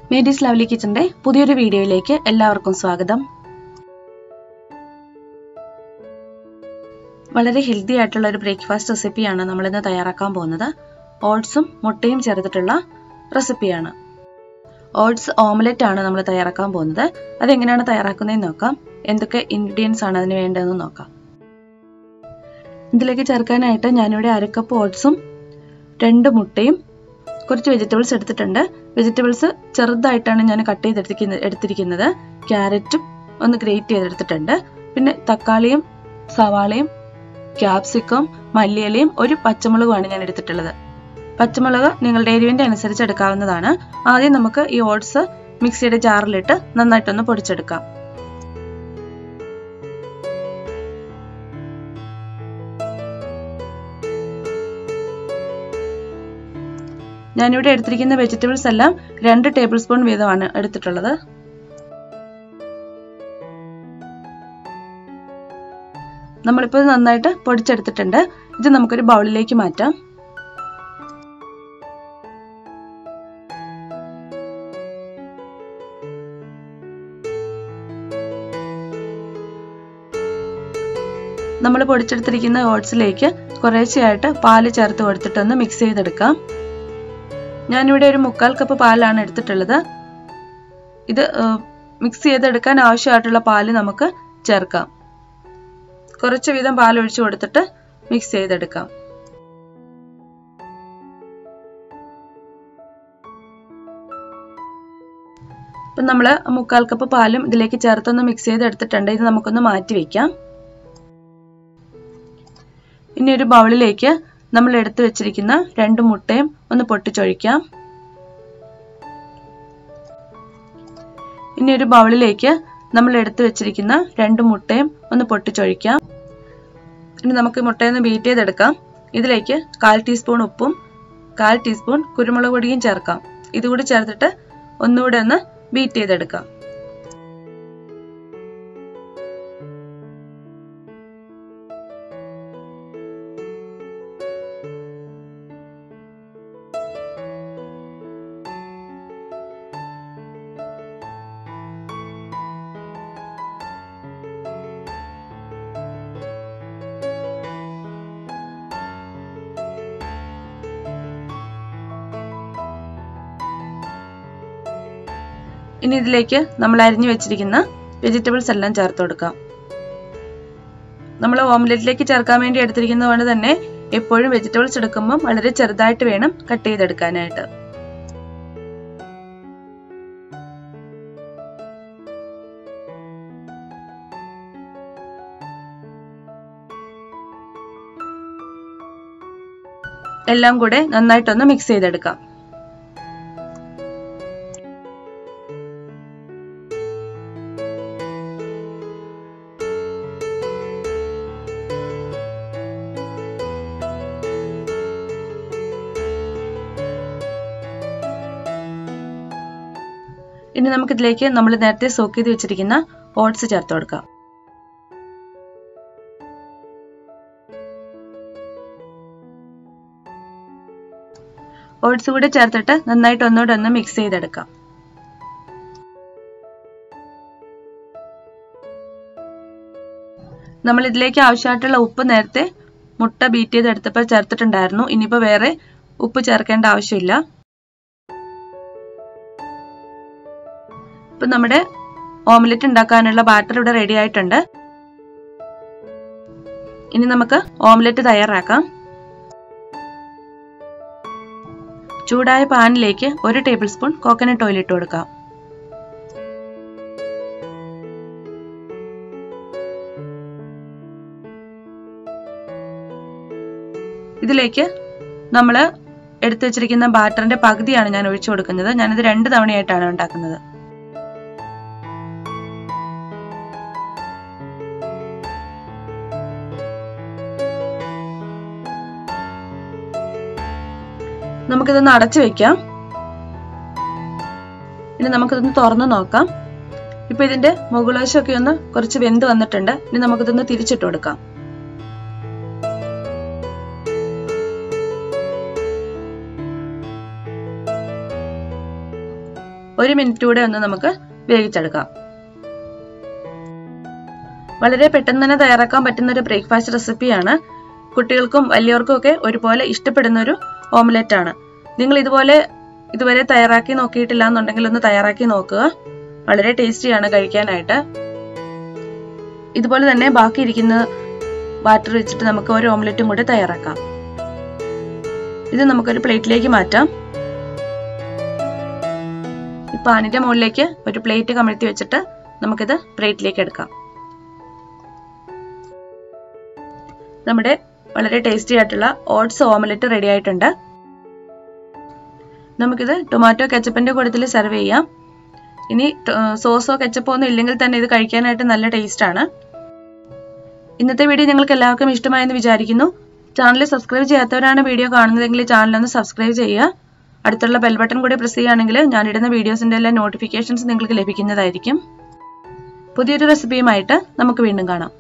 മേഡീസ് lovely കിച്ചന്റെ പുതിയൊരു വീഡിയോയിലേക്ക് എല്ലാവർക്കും സ്വാഗതം വളരെ ഹെൽത്തി ആയിട്ടുള്ള ഒരു ബ്രേക്ക്ഫാസ്റ്റ് റെസിപ്പിയാണ് നമ്മൾ ഇന്ന് തയ്യാറാക്കാൻ പോകുന്നത് ഓട്സും മുട്ടയും ചേർത്തിട്ടുള്ള റെസിപ്പിയാണ് ഓട്സ് ഓംലെറ്റ് ആണ് നമ്മൾ തയ്യാറാക്കാൻ പോകുന്നത് അതെങ്ങനെയാണ് തയ്യാറാക്കുന്നതെന്ന് നോക്കാം എന്തൊക്കെ ഇൻഗ്രീഡിയൻസ് ആണ് അതിന് വേണ്ടതെന്ന് നോക്കാം ഇതിലേക്ക് ചേർക്കാനായിട്ട് ഞാനിവിടെ അരക്കപ്പ് ഓട്സും രണ്ട് മുട്ടയും കുറച്ച് വെജിറ്റബിൾസ് എടുത്തിട്ടുണ്ട് വെജിറ്റബിൾസ് ചെറുതായിട്ടാണ് ഞാൻ കട്ട് ചെയ്തെടുത്തിരിക്കുന്നത് എടുത്തിരിക്കുന്നത് ക്യാരറ്റും ഒന്ന് ഗ്രേറ്റ് ചെയ്തെടുത്തിട്ടുണ്ട് പിന്നെ തക്കാളിയും സവാളയും ക്യാപ്സിക്കം മല്ലിയിലയും ഒരു പച്ചമുളകുമാണ് ഞാൻ എടുത്തിട്ടുള്ളത് പച്ചമുളക് നിങ്ങളുടെ എരിവിന്റെ അനുസരിച്ച് എടുക്കാവുന്നതാണ് ആദ്യം നമുക്ക് ഈ ഓട്സ് മിക്സിയുടെ ജാറിലിട്ട് നന്നായിട്ടൊന്ന് പൊടിച്ചെടുക്കാം ഞാനിവിടെ എടുത്തിരിക്കുന്ന വെജിറ്റബിൾസ് എല്ലാം രണ്ട് ടേബിൾ സ്പൂൺ വീതമാണ് എടുത്തിട്ടുള്ളത് നമ്മളിപ്പോൾ നന്നായിട്ട് പൊടിച്ചെടുത്തിട്ടുണ്ട് ഇത് നമുക്കൊരു ബൗളിലേക്ക് മാറ്റാം നമ്മൾ പൊടിച്ചെടുത്തിരിക്കുന്ന ഓട്സിലേക്ക് കുറേശ്ശെയായിട്ട് പാല് ചേർത്ത് കൊടുത്തിട്ടൊന്ന് മിക്സ് ചെയ്തെടുക്കാം ഞാനിവിടെ ഒരു മുക്കാൽ കപ്പ് പാലാണ് എടുത്തിട്ടുള്ളത് ഇത് മിക്സ് ചെയ്തെടുക്കാൻ ആവശ്യമായിട്ടുള്ള പാല് നമുക്ക് ചേർക്കാം കുറച്ച് വീതം പാൽ ഒഴിച്ചു കൊടുത്തിട്ട് മിക്സ് ചെയ്തെടുക്കാം ഇപ്പം നമ്മൾ മുക്കാൽ കപ്പ് പാലും ഇതിലേക്ക് ചേർത്തൊന്ന് മിക്സ് ചെയ്തെടുത്തിട്ടുണ്ട് ഇത് നമുക്കൊന്ന് മാറ്റി വെക്കാം ഇനി ഒരു ബൗളിലേക്ക് നമ്മൾ എടുത്തു വെച്ചിരിക്കുന്ന രണ്ട് മുട്ടയും ഒന്ന് പൊട്ടിച്ചൊഴിക്കാം ഇനി ഒരു ബൗളിലേക്ക് നമ്മൾ എടുത്തു വെച്ചിരിക്കുന്ന രണ്ട് മുട്ടയും ഒന്ന് പൊട്ടിച്ചൊഴിക്കാം ഇനി നമുക്ക് മുട്ടയൊന്ന് ബീറ്റ് ചെയ്തെടുക്കാം ഇതിലേക്ക് കാൽ ടീസ്പൂൺ ഉപ്പും കാൽ ടീസ്പൂൺ കുരുമുളക് പൊടിയും ചേർക്കാം ഇതുകൂടി ചേർത്തിട്ട് ഒന്നുകൂടെ ഒന്ന് ബീറ്റ് ചെയ്തെടുക്കാം ഇനി ഇതിലേക്ക് നമ്മൾ അരിഞ്ഞു വെച്ചിരിക്കുന്ന വെജിറ്റബിൾസ് എല്ലാം ചേർത്ത് കൊടുക്കാം നമ്മൾ ഓംലെറ്റിലേക്ക് ചേർക്കാൻ വേണ്ടി എടുത്തിരിക്കുന്നത് കൊണ്ട് തന്നെ എപ്പോഴും വെജിറ്റബിൾസ് എടുക്കുമ്പോൾ വളരെ ചെറുതായിട്ട് വേണം കട്ട് ചെയ്തെടുക്കാനായിട്ട് എല്ലാം കൂടെ നന്നായിട്ടൊന്ന് മിക്സ് ചെയ്തെടുക്കാം ഇനി നമുക്കിതിലേക്ക് നമ്മൾ നേരത്തെ സോക്ക് ചെയ്ത് വെച്ചിരിക്കുന്ന ഓട്സ് ചേർത്ത് കൊടുക്കാം ഓട്സ് കൂടെ ചേർത്തിട്ട് നന്നായിട്ട് ഒന്നുകൂടെ ഒന്ന് മിക്സ് ചെയ്തെടുക്കാം നമ്മൾ ഇതിലേക്ക് ആവശ്യമായിട്ടുള്ള ഉപ്പ് നേരത്തെ മുട്ട ബീറ്റ് ചെയ്തെടുത്തപ്പോൾ ചേർത്തിട്ടുണ്ടായിരുന്നു ഇനിയിപ്പോൾ വേറെ ഉപ്പ് ചേർക്കേണ്ട ആവശ്യമില്ല ഇപ്പൊ നമ്മുടെ ഓംലെറ്റ് ഉണ്ടാക്കാനുള്ള ബാറ്റർ ഇവിടെ റെഡി ആയിട്ടുണ്ട് ഇനി നമുക്ക് ഓംലെറ്റ് തയ്യാറാക്കാം ചൂടായ പാനിലേക്ക് ഒരു ടേബിൾ സ്പൂൺ കോക്കനട്ട് ഓയിൽ ഇട്ട് കൊടുക്കാം ഇതിലേക്ക് നമ്മൾ എടുത്തു വെച്ചിരിക്കുന്ന ബാറ്ററിന്റെ പകുതിയാണ് ഞാൻ ഒഴിച്ചു കൊടുക്കുന്നത് ഞാനിത് രണ്ട് തവണയായിട്ടാണ് ഉണ്ടാക്കുന്നത് നമുക്കിതൊന്ന് അടച്ചു വെക്കാം ഇനി നമുക്കിതൊന്ന് തുറന്നു നോക്കാം ഇപ്പൊ ഇതിന്റെ മുകളവശമൊക്കെ ഒന്ന് കുറച്ച് വെന്ത് വന്നിട്ടുണ്ട് ഇനി നമുക്കിതൊന്ന് തിരിച്ചിട്ട് കൊടുക്കാം ഒരു മിനിറ്റ് കൂടെ ഒന്ന് നമുക്ക് വേവിച്ചെടുക്കാം വളരെ പെട്ടെന്ന് തന്നെ തയ്യാറാക്കാൻ പറ്റുന്ന ഒരു ബ്രേക്ക്ഫാസ്റ്റ് റെസിപ്പിയാണ് കുട്ടികൾക്കും വലിയവർക്കും ഒക്കെ ഒരുപോലെ ഇഷ്ടപ്പെടുന്ന ഒരു ഓംലെറ്റ് ആണ് നിങ്ങൾ ഇതുപോലെ ഇതുവരെ തയ്യാറാക്കി നോക്കിയിട്ടില്ല എന്നുണ്ടെങ്കിൽ ഒന്ന് തയ്യാറാക്കി നോക്കുക വളരെ ടേസ്റ്റിയാണ് കഴിക്കാനായിട്ട് ഇതുപോലെ തന്നെ ബാക്കി ഇരിക്കുന്ന ബാറ്റർ വെച്ചിട്ട് നമുക്ക് ഒരു ഓംലെറ്റും കൂടി തയ്യാറാക്കാം ഇത് നമുക്കൊരു പ്ലേറ്റിലേക്ക് മാറ്റാം ഈ പാനിന്റെ മുകളിലേക്ക് ഒരു പ്ലേറ്റ് കമഴ്ത്തി വെച്ചിട്ട് നമുക്കിത് പ്ലേറ്റിലേക്ക് എടുക്കാം നമ്മുടെ വളരെ ടേസ്റ്റി ആയിട്ടുള്ള ഓട്സ് ഓംലെറ്റ് റെഡി ആയിട്ടുണ്ട് നമുക്കിത് ടൊമാറ്റോ കെച്ചപ്പിന്റെ കൂട്ടത്തിൽ സെർവ് ചെയ്യാം ഇനി സോസോ കെച്ചപ്പോ ഒന്നും ഇല്ലെങ്കിൽ തന്നെ ഇത് കഴിക്കാനായിട്ട് നല്ല ടേസ്റ്റ് ആണ് ഇന്നത്തെ വീഡിയോ നിങ്ങൾക്ക് എല്ലാവർക്കും ഇഷ്ടമായെന്ന് വിചാരിക്കുന്നു ചാനൽ സബ്സ്ക്രൈബ് ചെയ്യാത്തവരാണ് വീഡിയോ കാണുന്നതെങ്കിൽ ചാനൽ ഒന്ന് സബ്സ്ക്രൈബ് ചെയ്യുക അടുത്തുള്ള ബെൽ ബട്ടൺ കൂടി പ്രസ് ചെയ്യുകയാണെങ്കിൽ ഞാൻ ഇടുന്ന വീഡിയോസിന്റെ എല്ലാ നോട്ടിഫിക്കേഷൻസ് നിങ്ങൾക്ക് ലഭിക്കുന്നതായിരിക്കും പുതിയൊരു റെസിപ്പിയുമായിട്ട് നമുക്ക് വീണ്ടും കാണാം